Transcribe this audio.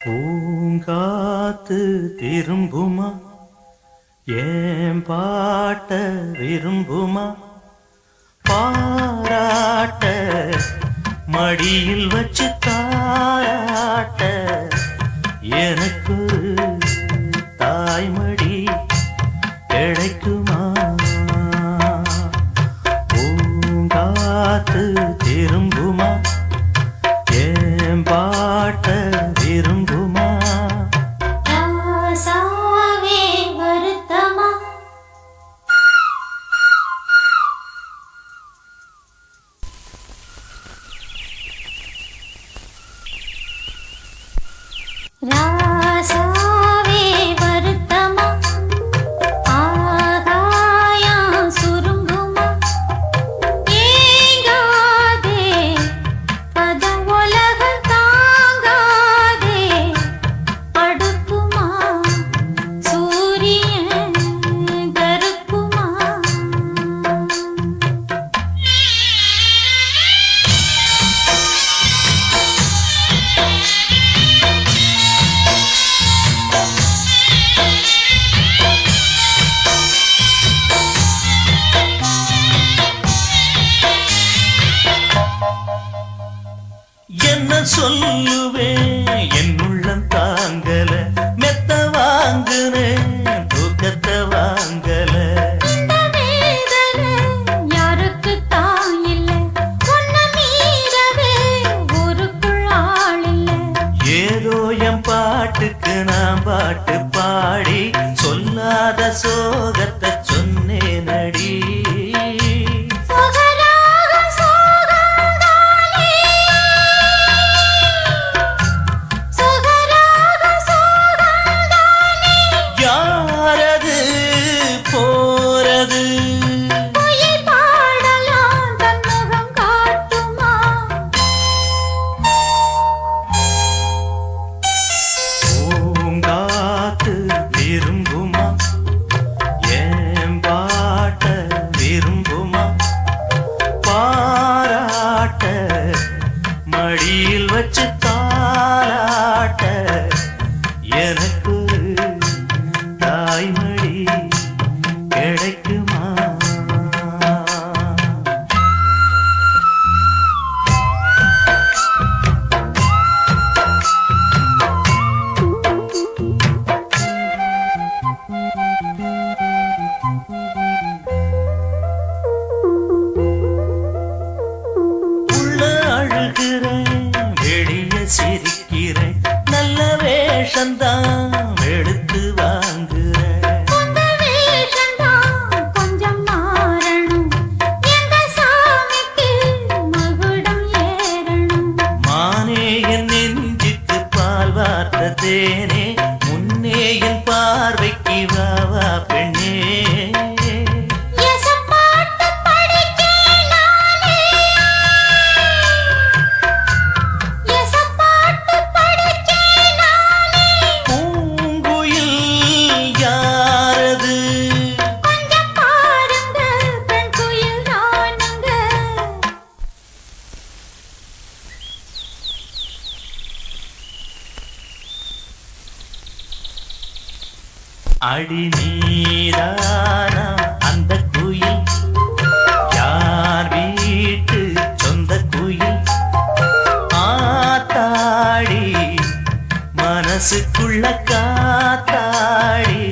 பூங்காத்து திரும்புமா ஏன் பாட்ட விரும்புமா பாராட்ட மடியில் வச்சு தாராட்ட எனக்கு ஒரு தாய்மடி கிடைக்குமா பூங்காத்து திரும்புமா ஏன் பாட்ட விரும்புமா ராசாவே வருத்தமா ராசாவே வருத்தமா ஆகாயம் சுருங்குமா ஏங்காதே பத உலகம் தாங்காதே அடுக்குமா சூரியன் கருக்குமா என்ன சொல்லுவேன் என் உள்ளம் தாங்கல மெத்த வாங்குனேன் தூக்கத்தை வாங்கல இந்த வேதனை யாருக்குத் தான் இல்லை உன்னை மீறவே ஊருக்குள் ஆள் இல்லை ஏதோ என் பாட்டுக்கு நான் பாட்டு பாடி சொல்லாத சோகத்தை சொன்னேனடி சொகராக சோகந்தானே சொகராக சோகந்தானே யாரது போறது குயில் பாடலாம் தன் முகம் காட்டுமா பூங்காத்து விரும்புமா ஏன் பாட்ட விரும்புமா பாராட்ட மடியில் வச்சு தாராட்ட எனக்கு ஒரு தாய்மடி கிடைக்குமா உள்ள அழுகிறேன் வெளிய சிரிக்கிறேன் நல்ல வேஷந்தான் எடுத்து வாங்குறேன் உங்க வேஷம்தான் கொஞ்சம் மாறணும் எங்க சாமிக்கு மகுடம் ஏறணும் மானே என் நெஞ்சுக்கு பால் வார்த்த தேனே முன்னே என் பார்வைக்கு வா வா பெண்ணே எசப்பாட்டு படிக்கேன் நானே எசப்பாட்டு படிக்கேன் நானே பூங்குயில் யாரது கொஞ்சம் பாருங்க பெண் குயில் நானுங்க அடி நீரானா அந்த குயில் யார் வீட்டு சொந்த குயில் ஆத்தாடி மனசுக்குள்ள காத்தாடி